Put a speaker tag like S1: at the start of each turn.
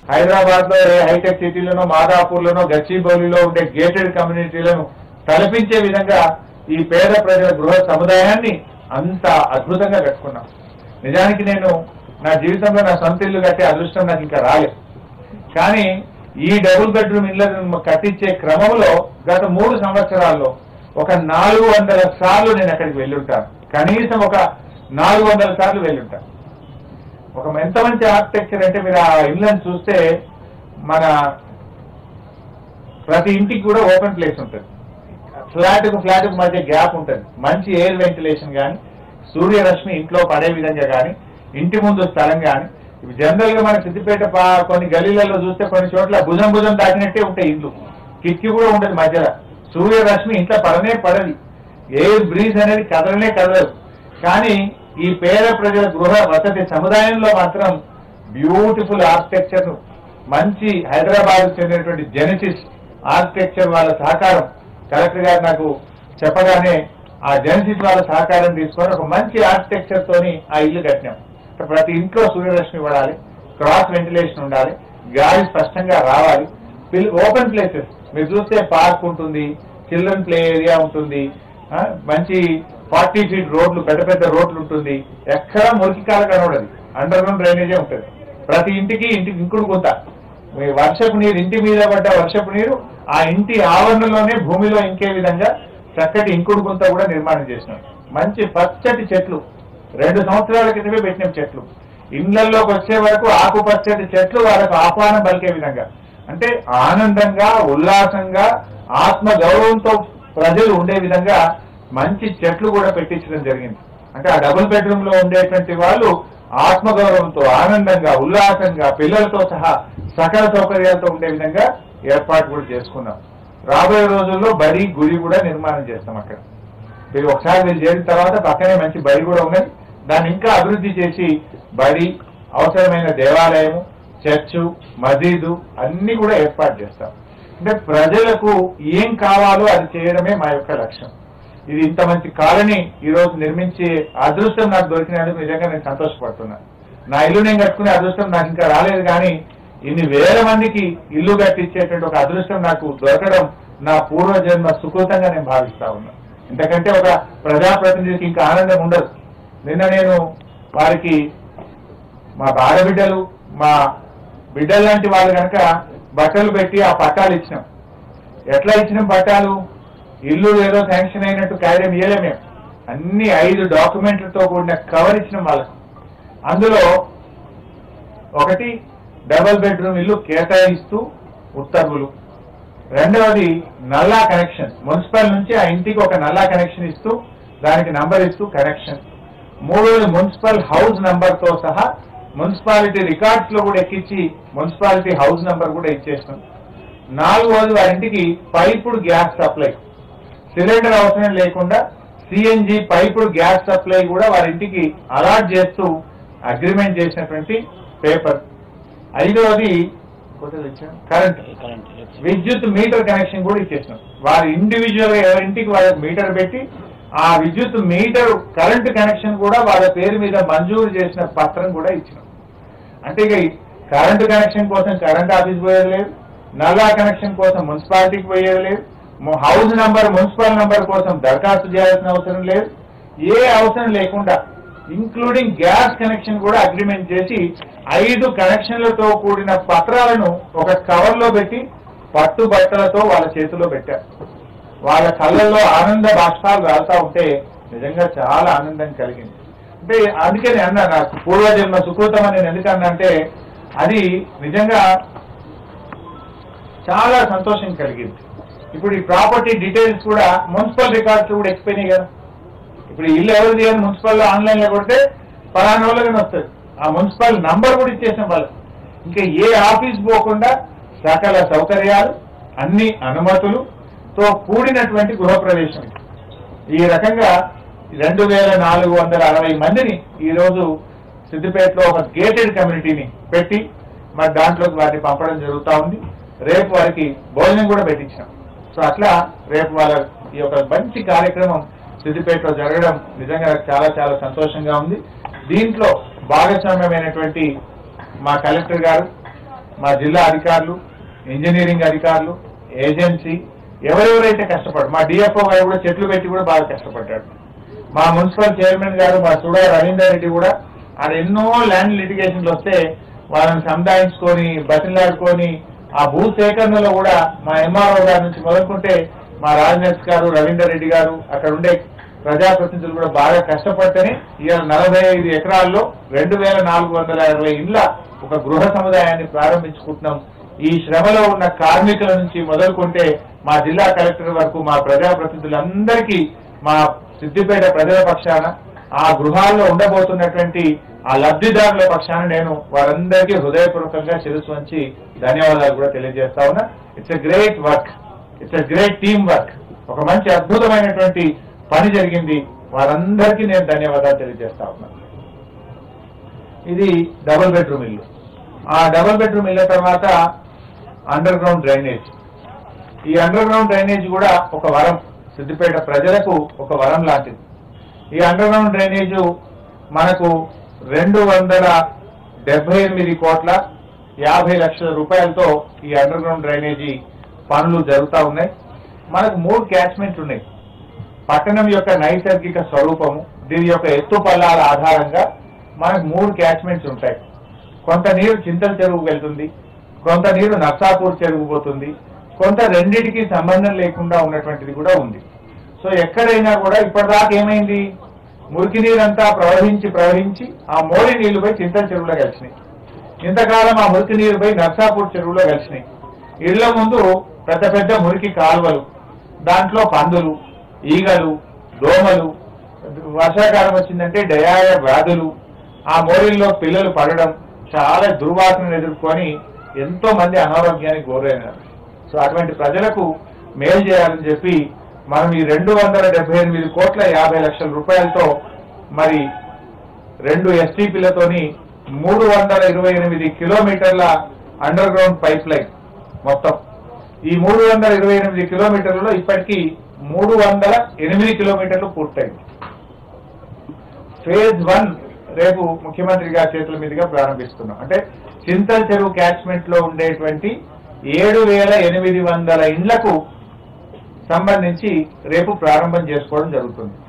S1: హైదరాబాద్ లో ఏ హైటెక్ సిటీలోనో మాదాపూర్లోనో గచ్చిబౌలిలో ఉండే గేటెడ్ కమ్యూనిటీలను తలపించే విధంగా ఈ పేద ప్రజల గృహ సముదాయాన్ని అంత అద్భుతంగా కట్టుకున్నాం నిజానికి నేను నా జీవితంలో నా సొంత ఇల్లు కట్టే అదృష్టం నాకు ఇంకా రాలేదు కానీ ఈ డబుల్ బెడ్రూమ్ ఇళ్లను కట్టించే క్రమంలో గత మూడు సంవత్సరాల్లో ఒక నాలుగు వందల సార్లు నేను అక్కడికి వెళ్ళుంటాను కనీసం ఒక నాలుగు వందల సార్లు వెళ్ళుంటాను ఒక ఎంత మంచి ఆర్కిటెక్చర్ అంటే మీరు ఆ ఇళ్ళని చూస్తే మన ప్రతి ఇంటికి కూడా ఓపెన్ ప్లేస్ ఉంటుంది ఫ్లాట్ కు ఫ్లాట్ కు మధ్య గ్యాప్ ఉంటుంది మంచి ఎయిర్ వెంటిలేషన్ కానీ సూర్యరశ్మి ఇంట్లో పడే విధంగా కానీ ఇంటి ముందు స్థలం కానీ జనరల్ గా మన సిద్దిపేట పా- కొన్ని గలీలలో చూస్తే కొన్ని చోట్ల భుజం భుజం దాటినట్టే ఉంటాయి ఇల్లు కిటికీ కూడా ఉండదు మధ్యలో సూర్యరశ్మి ఇంట్లో పడనే పడది ఎయిర్ బ్రీజ్ అనేది కదలనే కదలదు కానీ ఈ పేద ప్రజల గృహ వసతి సముదాయంలో మాత్రం బ్యూటిఫుల్ ఆర్కిటెక్చర్ మంచి హైదరాబాద్ చెందినటువంటి జెనసిస్ ఆర్కిటెక్చర్ వాళ్ళ సహకారం కలెక్టర్ గారు నాకు చెప్పగానే ఆ జెనసిస్ వాళ్ళ సహకారం తీసుకొని ఒక మంచి ఆర్కిటెక్చర్ తోని ఆ ఇల్లు కట్టినాం ప్రతి ఇంట్లో సూర్యరశ్మి పడాలి క్రాస్ వెంటిలేషన్ ఉండాలి గాలి స్పష్టంగా రావాలి ఓపెన్ ప్లేసెస్ మీరు చూస్తే పార్క్ ఉంటుంది చిల్డ్రన్ ప్లే ఏరియా ఉంటుంది ఆ, మంచి ఫార్టీ ఫీట్ రోడ్లు పెద్ద పెద్ద రోడ్లు ఉంటుంది ఎక్కడా మురికి కాల కనబడదు అండర్ గ్రౌండ్ డ్రైనేజే ఉంటుంది ప్రతి ఇంటికి ఇంటికి ఇంకుడు గుంత మీ వర్షపు నీరు ఇంటి మీద పడ్డ వర్షపు నీరు ఆ ఇంటి ఆవరణలోనే భూమిలో ఇంకే విధంగా చక్కటి ఇంకుడు గుంత కూడా నిర్మాణం చేసినాం మంచి పచ్చటి చెట్లు రెండు సంవత్సరాల క్రితమే పెట్టినాం చెట్లు ఇండ్లలోకి వచ్చే వరకు ఆకుపచ్చటి చెట్లు వాళ్ళకు ఆహ్వానం పలికే విధంగా అంటే ఆనందంగా ఉల్లాసంగా ఆత్మ గౌరవంతో ప్రజలు ఉండే విధంగా మంచి చెట్లు కూడా పెట్టించడం జరిగింది అంటే ఆ డబుల్ బెడ్రూమ్ లో ఉండేటువంటి వాళ్ళు ఆత్మగౌరవంతో ఆనందంగా ఉల్లాసంగా పిల్లలతో సహా సకల సౌకర్యాలతో ఉండే విధంగా ఏర్పాటు కూడా చేసుకున్నాం రాబోయే రోజుల్లో బడి గుడి కూడా నిర్మాణం చేస్తాం అక్కడ మీరు ఒకసారి మీరు చేరిన తర్వాత పక్కనే మంచి బడి కూడా ఉన్నది దాన్ని ఇంకా అభివృద్ధి చేసి బడి అవసరమైన దేవాలయము చర్చు మసీదు అన్ని కూడా ఏర్పాటు చేస్తాం అంటే ప్రజలకు ఏం కావాలో అది చేయడమే మా యొక్క లక్ష్యం ఇది ఇంత మంచి కాలనీ ఈ రోజు నిర్మించే అదృష్టం నాకు దొరికినందుకు నిజంగా నేను సంతోషపడుతున్నాను నా ఇల్లు నేను కట్టుకునే అదృష్టం నాకు ఇంకా రాలేదు కానీ ఇన్ని వేల మందికి ఇల్లు కట్టించేటువంటి ఒక అదృష్టం నాకు దొరకడం నా పూర్వజన్మ సుకృతంగా నేను భావిస్తా ఉన్నా ఎందుకంటే ఒక ప్రజాప్రతినిధికి ఇంకా ఆనందం ఉండదు నిన్న నేను వారికి మా బాలబిడ్డలు మా బిడ్డలు లాంటి వాళ్ళు కనుక బట్టలు పెట్టి ఆ పట్టాలు ఇచ్చినాం ఎట్లా ఇచ్చినాం పట్టాలు ఇల్లు ఏదో శాంక్షన్ అయినట్టు కాగితం ఇయ్యలే మేము అన్ని ఐదు డాక్యుమెంట్లతో కూడిన కవర్ ఇచ్చినాం వాళ్ళకు అందులో ఒకటి డబుల్ బెడ్రూమ్ ఇల్లు కేటాయిస్తూ ఉత్తర్వులు రెండవది నల్లా కనెక్షన్ మున్సిపల్ నుంచి ఆ ఇంటికి ఒక నల్లా కనెక్షన్ ఇస్తూ దానికి నంబర్ ఇస్తూ కనెక్షన్ మూడవది మున్సిపల్ హౌస్ నంబర్ తో సహా మున్సిపాలిటీ రికార్డ్స్ లో కూడా ఎక్కించి మున్సిపాలిటీ హౌస్ నంబర్ కూడా ఇచ్చేస్తాం నాలుగవది వారింటికి పైపుడు గ్యాస్ సప్లై సిలిండర్ అవసరం లేకుండా సిఎన్జి పైపుడు గ్యాస్ సప్లై కూడా వారింటికి అలాట్ చేస్తూ అగ్రిమెంట్ చేసినటువంటి పేపర్ ఐదవది కరెంట్
S2: కరెంట్
S1: విద్యుత్ మీటర్ కనెక్షన్ కూడా ఇచ్చేసినాం వారి ఇండివిజువల్ గా ఎవరింటికి వాళ్ళ మీటర్ పెట్టి ఆ విద్యుత్ మీటర్ కరెంట్ కనెక్షన్ కూడా వాళ్ళ పేరు మీద మంజూరు చేసిన పత్రం కూడా ఇచ్చినాం అంటే ఇక ఈ కరెంటు కనెక్షన్ కోసం కరెంట్ ఆఫీస్ పోయేది లేదు నల్లా కనెక్షన్ కోసం మున్సిపాలిటీకి పోయేది లేదు ము- హౌస్ నంబర్ మున్సిపల్ నంబర్ కోసం దరఖాస్తు చేయాల్సిన అవసరం లేదు ఏ అవసరం లేకుండా ఇంక్లూడింగ్ గ్యాస్ కనెక్షన్ కూడా అగ్రిమెంట్ చేసి ఐదు కనెక్షన్లతో కూడిన పత్రాలను ఒక కవర్ లో పెట్టి పట్టు బట్టలతో వాళ్ళ చేతిలో పెట్టారు వాళ్ళ కళ్ళల్లో ఆనంద బాష్పాలు రాలుతా ఉంటే నిజంగా చాలా ఆనందం కలిగింది అంటే అందుకే నేను అన్నా నాకు పూర్వజన్మ సుకృతం అని నేను ఎందుకన్నా అంటే అది నిజంగా చాలా సంతోషం కలిగింది ఇప్పుడు ఈ ప్రాపర్టీ డీటెయిల్స్ కూడా మున్సిపల్ రికార్డ్స్ కూడా ఎక్స్పోయినాయి కదా ఇప్పుడు ఈ ఇల్లు ఎవరిది అని మున్సిపల్ ఆన్లైన్ లో కొడితే పలానా వాళ్ళగానే వస్తుంది ఆ మున్సిపల్ నంబర్ కూడా ఇచ్చేసాం వాళ్ళకి ఇంకా ఏ ఆఫీస్ పోకుండా సకల సౌకర్యాలు అన్ని అనుమతులుతో కూడినటువంటి గృహప్రవేశం ఇది. ఈ రకంగా రెండు వేల నాలుగు వందల అరవై మందిని ఈ రోజు సిద్దిపేటలో ఒక గేటెడ్ కమ్యూనిటీని పెట్టి మరి దాంట్లోకి వారిని పంపడం జరుగుతా ఉంది రేపు వారికి భోజనం కూడా పెట్టించాం సో అట్లా రేపు వాళ్ళ ఈ యొక్క మంచి కార్యక్రమం సిద్దిపేటలో జరగడం నిజంగా నాకు చాలా చాలా సంతోషంగా ఉంది దీంట్లో భాగస్వామ్యమైనటువంటి మా కలెక్టర్ గారు మా జిల్లా అధికారులు ఇంజనీరింగ్ అధికారులు ఏజెన్సీ ఎవరెవరైతే కష్టపడు మా డిఎఫ్ఓ గారు కూడా చెట్లు పెట్టి కూడా బాగా కష్టపడ్డాడు మా మున్సిపల్ చైర్మన్ గారు మా సుడా రవీందర్ రెడ్డి కూడా ఆయన ఎన్నో ల్యాండ్ లిటిగేషన్లు వస్తే వాళ్ళని సంధాయించుకొని బతిలాడుకొని ఆ భూ సేకరణలో కూడా మా ఎంఆర్ఓ గారి నుంచి మొదలుకుంటే మా రాజనర్స్ గారు రవీందర్ రెడ్డి గారు అక్కడ ఉండే ప్రజాప్రతినిధులు కూడా బాగా కష్టపడితేనే ఇవాళ నలభై ఐదు ఎకరాల్లో రెండు వేల నాలుగు వందల ఇరవై ఇండ్ల ఒక గృహ సముదాయాన్ని ప్రారంభించుకుంటున్నాం ఈ శ్రమలో ఉన్న కార్మికుల నుంచి మొదలుకుంటే మా జిల్లా కలెక్టర్ వరకు మా ప్రజాప్రతినిధులందరికీ మా సిద్దిపేట ప్రజల పక్షాన ఆ గృహాల్లో ఉండబోతున్నటువంటి ఆ లబ్ధిదారుల పక్షాన నేను వారందరికీ హృదయపూర్వకంగా శిరస్సు వంచి ధన్యవాదాలు కూడా తెలియజేస్తా ఉన్నా it's a great work it's a great team work ఒక మంచి అద్భుతమైనటువంటి పని జరిగింది వారందరికీ నేను ధన్యవాదాలు తెలియజేస్తా ఉన్నా ఇది డబుల్ బెడ్రూమ్ ఇల్లు ఆ డబుల్ బెడ్రూమ్ ఇళ్ళ తర్వాత అండర్ గ్రౌండ్ డ్రైనేజ్ ఈ అండర్ గ్రౌండ్ డ్రైనేజ్ కూడా ఒక వరం సిద్దిపేట ప్రజలకు ఒక వరం లాంటిది ఈ అండర్ గ్రౌండ్ డ్రైనేజ్ మనకు రెండు వందల డెబ్బై ఎనిమిది కోట్ల యాభై లక్షల రూపాయలతో ఈ అండర్ గ్రౌండ్ డ్రైనేజీ పనులు జరుగుతూ ఉన్నాయి మనకు మూడు క్యాచ్మెంట్లు ఉన్నాయి పట్టణం యొక్క నైసర్గిక స్వరూపము దీని యొక్క ఎత్తు పల్లాల ఆధారంగా మనకు మూడు క్యాచ్మెంట్స్ ఉంటాయి కొంత నీరు చింతల చెరువుకు వెళ్తుంది కొంత నీరు నర్సాపూర్ చెరువు పోతుంది కొంత రెండిటికి సంబంధం లేకుండా ఉన్నటువంటిది కూడా ఉంది సో ఎక్కడైనా కూడా ఇప్పటిదాకా ఏమైంది మురికి నీరంతా ప్రవహించి ప్రవహించి ఆ మోరి నీళ్లు పోయి చింతల చెరువులో కలిసినాయి ఇంతకాలం ఆ మురికి నీరు పోయి నర్సాపూర్ చెరువులో కలిసినాయి ఇళ్ల ముందు పెద్ద పెద్ద మురికి కాలువలు దాంట్లో పందులు ఈగలు దోమలు వర్షాకాలం వచ్చిందంటే డయాయ వ్యాధులు ఆ మోరిల్లో పిల్లలు పడడం చాలా దుర్వాసనను ఎదుర్కొని ఎంతో మంది అనారోగ్యానికి గురైనారు సో అటువంటి ప్రజలకు మేలు చేయాలని చెప్పి మనం ఈ రెండు వందల డెబ్బై ఎనిమిది కోట్ల యాభై లక్షల రూపాయలతో మరి రెండు ఎస్టీపీలతోని మూడు వందల ఇరవై ఎనిమిది కిలోమీటర్ల అండర్ గ్రౌండ్ పైప్ లైన్ మొత్తం ఈ మూడు వందల ఇరవై ఎనిమిది కిలోమీటర్లలో ఇప్పటికీ మూడు వందల ఎనిమిది కిలోమీటర్లు పూర్తయింది ఫేజ్ వన్ రేపు ముఖ్యమంత్రి గారి చేతుల మీదుగా ప్రారంభిస్తున్నాం అంటే చింతల్ చెరువు క్యాచ్మెంట్ లో ఉండేటువంటి ఏడు వేల ఎనిమిది వందల ఇండ్లకు సంబంధించి రేపు ప్రారంభం చేసుకోవడం జరుగుతుంది